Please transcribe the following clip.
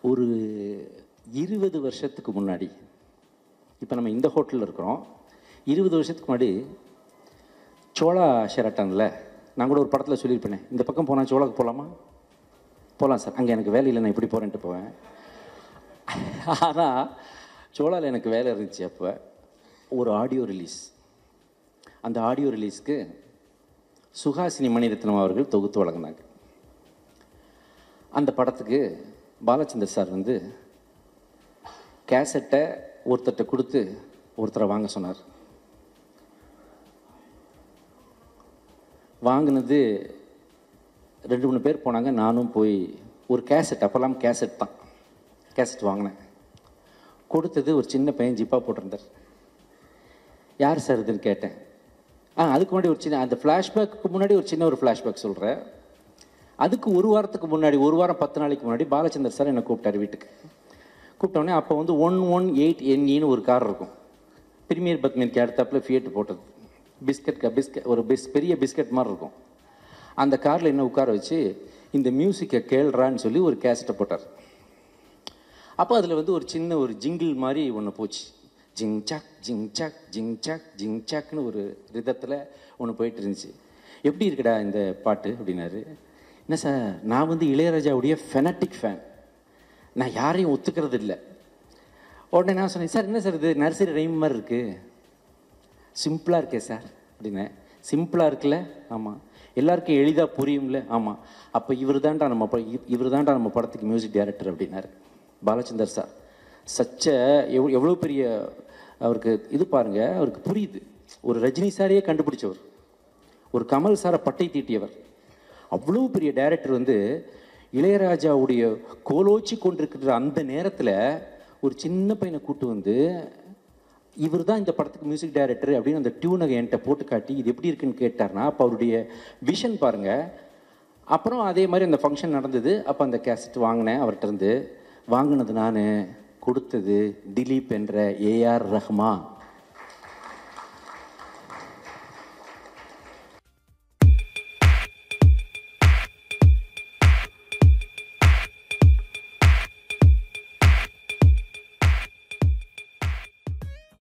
ஒரு இருபது வருஷத்துக்கு முன்னாடி இப்போ நம்ம இந்த ஹோட்டலில் இருக்கிறோம் இருபது வருஷத்துக்கு முன்னாடி சோளா ஷெரட்டானில் நான் கூட ஒரு படத்தில் சொல்லியிருப்பேனே இந்த பக்கம் போனால் சோளாக்கு போகலாமா போகலாம் சார் அங்கே எனக்கு வேலை இல்லை நான் இப்படி போகிறேன்ட்டு போவேன் ஆனால் சோளாவில் எனக்கு வேலை இருந்துச்சு அப்போ ஒரு ஆடியோ ரிலீஸ் அந்த ஆடியோ ரிலீஸ்க்கு சுஹாசினி மணிரத்னம் அவர்கள் தொகுத்து வழங்கினாங்க அந்த படத்துக்கு பாலச்சந்தர் சார் வந்து கேசட்டை ஒருத்தர்கிட்ட கொடுத்து ஒருத்தரை வாங்க சொன்னார் வாங்கினது ரெண்டு மூணு பேர் போனாங்க நானும் போய் ஒரு கேசட் அப்போல்லாம் கேசட் தான் கேசட் வாங்கினேன் கொடுத்தது ஒரு சின்ன பையன் ஜிப்பா போட்டிருந்தார் யார் சார் இதுன்னு கேட்டேன் ஆ அதுக்கு முன்னாடி ஒரு சின்ன அந்த ஃப்ளாஷ்பேக்கு முன்னாடி ஒரு சின்ன ஒரு ஃப்ளாஷ்பேக் சொல்கிறேன் அதுக்கு ஒரு வாரத்துக்கு முன்னாடி ஒரு வாரம் பத்து நாளைக்கு முன்னாடி பாலச்சந்தர் சார் என்னை கூப்பிட்டாரு வீட்டுக்கு கூப்பிட்டோடனே அப்போ வந்து ஒன் ஒன் எயிட் என்இன்னு ஒரு கார் இருக்கும் பிரீமியர் பத்மின்க்கு அடுத்தாப்புல ஃபியட் போட்டது பிஸ்கட் பிஸ்கட் ஒரு பிஸ் பெரிய பிஸ்கட் மாதிரி இருக்கும் அந்த காரில் என்ன உட்கார வச்சு இந்த மியூசிக்கை கேள்றான்னு சொல்லி ஒரு கேசட்டை போட்டார் அப்போ அதில் வந்து ஒரு சின்ன ஒரு ஜிங்கிள் மாதிரி ஒன்று போச்சு ஜிங் சாக் ஜிங் சாக் ஜிங் சாக் ஜிங் சாக்னு ஒரு ரிதத்தில் ஒன்று போயிட்டு இருந்துச்சு எப்படி இருக்குடா இந்த பாட்டு அப்படின்னாரு என்ன சார் நான் வந்து இளையராஜாவுடைய ஃபெனட்டிக் ஃபேன் நான் யாரையும் ஒத்துக்கிறது இல்லை உடனே நான் சொன்னேன் சார் என்ன சார் இது நர்சரி ரைம் மாதிரி இருக்குது சிம்பிளாக இருக்கே சார் அப்படின்னேன் சிம்பிளாக இருக்குல்ல ஆமாம் எல்லாருக்கும் எளிதாக புரியும்ல ஆமாம் அப்போ இவர் தான்டா நம்ம இவர் தான்டா நம்ம படத்துக்கு மியூசிக் டைரக்டர் அப்படின்னாரு பாலச்சந்தர் சார் சச்ச எவ் எவ்வளோ பெரிய அவருக்கு இது பாருங்க அவருக்கு புரியுது ஒரு ரஜினி சாரையே கண்டுபிடிச்சவர் ஒரு கமல் சாரை பட்டை தீட்டியவர் அவ்வளோ பெரிய டைரக்டர் வந்து இளையராஜாவுடைய கோலோச்சி கொண்டிருக்கிற அந்த நேரத்தில் ஒரு சின்ன பையனை கூட்டு வந்து இவர் தான் இந்த படத்துக்கு மியூசிக் டைரக்டர் அப்படின்னு அந்த டியூனை என்கிட்ட போட்டு காட்டி இது எப்படி இருக்குன்னு கேட்டார்னா அப்போ அவருடைய விஷன் பாருங்க அப்புறம் அதே மாதிரி அந்த ஃபங்க்ஷன் நடந்தது அப்போ அந்த கேசட் வாங்கினேன் அவர்கிட்ட இருந்து வாங்கினது நான் கொடுத்தது திலீப் என்ற ஏஆர் ரஹ்மான்